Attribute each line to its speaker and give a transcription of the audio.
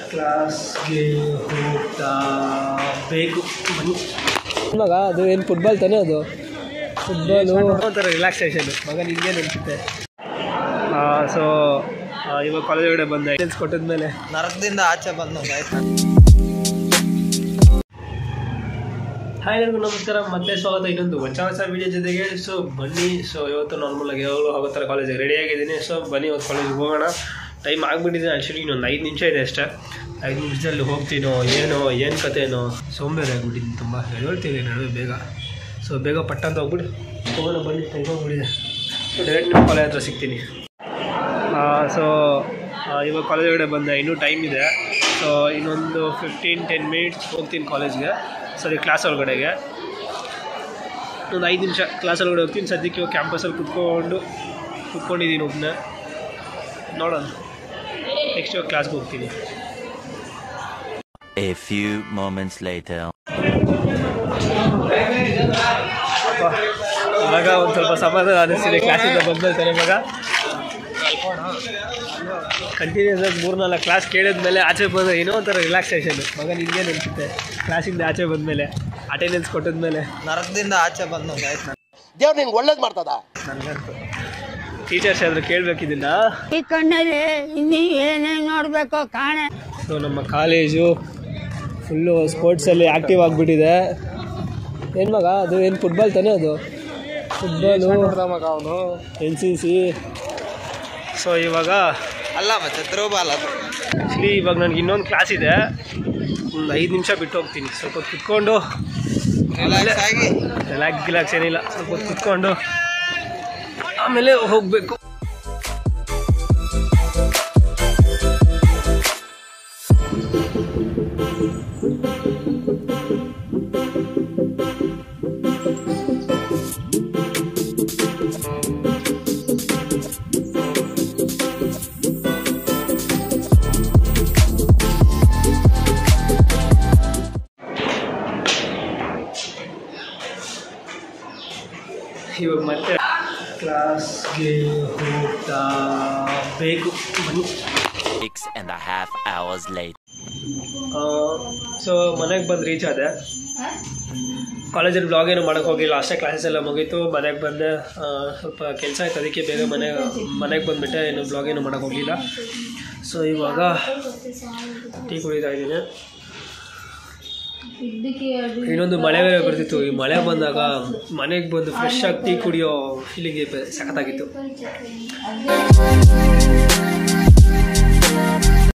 Speaker 1: ಕ್ಲಾಸ್ಗೆ ಹೋಗ್ತಾ ಬೇಕು ಬನ್ನಿ
Speaker 2: ಮಗ ಅದು ಏನು ಫುಟ್ಬಾಲ್ ತಾನೇ ಅದು ಫುಟ್ಬಾಲು
Speaker 1: ಒಂಥರ ರಿಲ್ಯಾಕ್ಸೇಷನ್ ಮಗ ನಿಮಗೆ ನೆನ್ಸುತ್ತೆ ಸೊ ಇವಾಗ ಕಾಲೇಜ್ ಒಳಗಡೆ ಬಂದೆ ಡೀಟೇಲ್ಸ್ ಕೊಟ್ಟಿದ್ಮೇಲೆ
Speaker 3: ನರಕದಿಂದ ಆಚೆ ಬಂದು ಆಯ್ತು
Speaker 1: ಹಾಯ್ ಎಲ್ಲರಿಗೂ ನಮಸ್ಕಾರ ಮತ್ತೆ ಸ್ವಾಗತ ಇನ್ನೊಂದು ಹೊಸ ಹೊಸ ವಿಡಿಯೋ ಜೊತೆಗೆ ಸೊ ಬನ್ನಿ ಸೊ ಇವತ್ತು ನಾರ್ಮಲ್ ಆಗಿ ಯಾವಾಗಲೂ ಆಗೋ ಥರ ಕಾಲೇಜಿಗೆ ರೆಡಿ ಆಗಿದ್ದೀನಿ ಸೊ ಬನ್ನಿ ಇವತ್ತು ಕಾಲೇಜಿಗೆ ಹೋಗೋಣ ಟೈಮ್ ಆಗಿಬಿಟ್ಟಿದೆ ಆ್ಯಕ್ಚುಲಿ ಇನ್ನೊಂದು ಐದು ನಿಮಿಷ ಇದೆ ಅಷ್ಟೇ ಐದು ನಿಮಿಷದಲ್ಲಿ ಹೋಗ್ತೀನೋ ಏನೋ ಏನು ಕಥೆನೋ ಸೋಂಬೇರಿ ಆಗಿಬಿಟ್ಟಿದ್ದೀನಿ ತುಂಬ ಹೇಳ್ತೀನಿ ನಡುವೆ ಬೇಗ ಸೊ ಬೇಗ ಪಟ್ಟ ಅಂತ ಹೋಗ್ಬಿಟ್ಟು ಹೋಗೋಣ ಬನ್ನಿ ಟೈಮ್ ಹೋಗ್ಬಿಟ್ಟಿದೆ ಸೊ ಡೈರೆಕ್ಟ್ ನಿಮ್ಮ ಕಾಲೇಜ್ ಹತ್ರ ಸಿಗ್ತೀನಿ ಸೊ ಇವಾಗ ಕಾಲೇಜ್ ಒಳಗಡೆ ಬಂದೆ ಇನ್ನೂ ಟೈಮ್ ಇದೆ ಸೊ ಇನ್ನೊಂದು ಫಿಫ್ಟೀನ್ ಟೆನ್ ಮಿನಿಟ್ಸ್ ಹೋಗ್ತೀನಿ ಕಾಲೇಜ್ಗೆ ಸರಿ ಕ್ಲಾಸ್ ಒಳಗಡೆಗೆ ಒಂದು ಐದು ನಿಮಿಷ ಕ್ಲಾಸ್ ಒಳಗಡೆ ಹೋಗ್ತೀನಿ ಸದ್ಯಕ್ಕೆ ಇವಾಗ ಕ್ಯಾಂಪಸಲ್ಲಿ ಕುತ್ಕೊಂಡು ಕುತ್ಕೊಂಡಿದ್ದೀನಿ ಒಬ್ಬನೇ ನೋಡೋಣ ನೆಕ್ಸ್ಟ್ ಇವಾಗ ಕ್ಲಾಸ್ಗೆ ಹೋಗ್ತೀನಿ
Speaker 4: A few moments later.
Speaker 1: ಇವಾಗ ಒಂದು ಸ್ವಲ್ಪ ಸಮಾಧಾನ ಅನ್ನಿಸ್ತಿದೆ ಕ್ಲಾಸಿಂದ ಬಂದ್ಮೇಲೆ ಮಗ ಕಂಟಿನ್ಯೂಸ್ ಆಗಿ ಮೂರು ನಾಲ್ಕು ಕ್ಲಾಸ್ ಕೇಳಿದ್ಮೇಲೆ ಆಚೆ ಬಂದ ಏನೋ ಒಂಥರ ರಿಲ್ಯಾಕ್ಸೇಷನ್ ಮಗ ನಿಮಗೆ ನೆನ್ಸುತ್ತೆ ಕ್ಲಾಸಿಂದ ಆಚೆ ಬಂದಮೇಲೆ ಅಟೆಂಡೆನ್ಸ್ ಕೊಟ್ಟಿದ್ಮೇಲೆ
Speaker 3: ನರಕದಿಂದ ಆಚೆ ಬಂದು ಆಯ್ತು
Speaker 5: ದೇವ್ರು ನಿಂಗೆ ಒಳ್ಳೇದು ಮಾಡ್ತದ
Speaker 1: ನನಗಂತೂ ಟೀಚರ್ಸ್ ಆದರೂ ಕೇಳಬೇಕಿದ್ದನ್ನ
Speaker 6: ಈ ಕಣ್ಣಲ್ಲಿ ಇನ್ನೀ ಏನೇನು ನೋಡಬೇಕೋ ಕಾಣೆ
Speaker 1: ಸೊ ನಮ್ಮ ಕಾಲೇಜು ಫುಲ್ಲು ಸ್ಪೋರ್ಟ್ಸಲ್ಲಿ ಆ್ಯಕ್ಟಿವ್ ಆಗಿಬಿಟ್ಟಿದೆ ಏನು ಮಗ ಅದು ಏನು ಫುಟ್ಬಾಲ್ ತಾನೇ ಅದು ಫುಟ್ಬಾಲು
Speaker 2: ಮಗ ಅವನು
Speaker 1: ಎನ್ ಸಿ ಸಿ ಸೊ ಇವಾಗ
Speaker 3: ಅಲ್ಲ ಮತ್ತೆ ಥ್ರೋಬಾಲ್ ಅದು
Speaker 1: ಆ್ಯಕ್ಚುಲಿ ಇವಾಗ ನನಗೆ ಇನ್ನೊಂದು ಕ್ಲಾಸ್ ಇದೆ ಒಂದು ಐದು ನಿಮಿಷ ಬಿಟ್ಟು ಹೋಗ್ತೀನಿ ಸ್ವಲ್ಪ ಹೊತ್ತು ಕುತ್ಕೊಂಡು
Speaker 3: ರಿಲ್ಯಾಕ್ಸ್ ಆಗಿ
Speaker 1: ರಿಲ್ಯಾಕ್ಸ್ ಗಿಲಾಕ್ಸ್ ಏನಿಲ್ಲ ಸ್ವಲ್ಪ ಹೊತ್ತು ಕುತ್ಕೊಂಡು ಆಮೇಲೆ ಹೋಗಬೇಕು ಇವಾಗ ಮತ್ತೆ ಕ್ಲಾಸ್ಗೆ ಹೋಗ್ತಾ ಬೇಕು ಬನ್ನಿ
Speaker 4: Six and a half hours later.
Speaker 1: So ಮನೆಗೆ ಬಂದು ರೀಚ್ ಆದೆ ಕಾಲೇಜಲ್ಲಿ ಬ್ಲಾಗ್ ಏನು ಮಾಡೋಕ್ಕೆ ಹೋಗಿಲ್ಲ ಅಷ್ಟೇ ಕ್ಲಾಸಸ್ ಎಲ್ಲ ಮುಗೀತು ಮನೆಗೆ ಬಂದೆ ಆ, ಸ್ವಲ್ಪ ಕೆಲಸ ಆಯ್ತು ಅದಕ್ಕೆ ಬೇಗ ಮನೆ ಮನೆಗೆ ಬಂದುಬಿಟ್ಟೆ ಏನು ಬ್ಲಾಗ್ ಏನು ಮಾಡೋಕ್ಕೆ ಹೋಗಲಿಲ್ಲ ಸೊ ಇವಾಗ ಟೀ ಕುಡಿತಾ ಇದ್ದೀನಿ ಇನ್ನೊಂದು ಮಳೆ ಬೇರೆ ಬರ್ತಿತ್ತು ಈ ಮಳೆ ಬಂದಾಗ ಮನೆಗೆ ಬಂದು ಫ್ರೆಶ್ ಆಗಿ ಟೀ ಕುಡಿಯೋ ಫೀಲಿಂಗ್ ಸಖತ್ತಾಗಿತ್ತು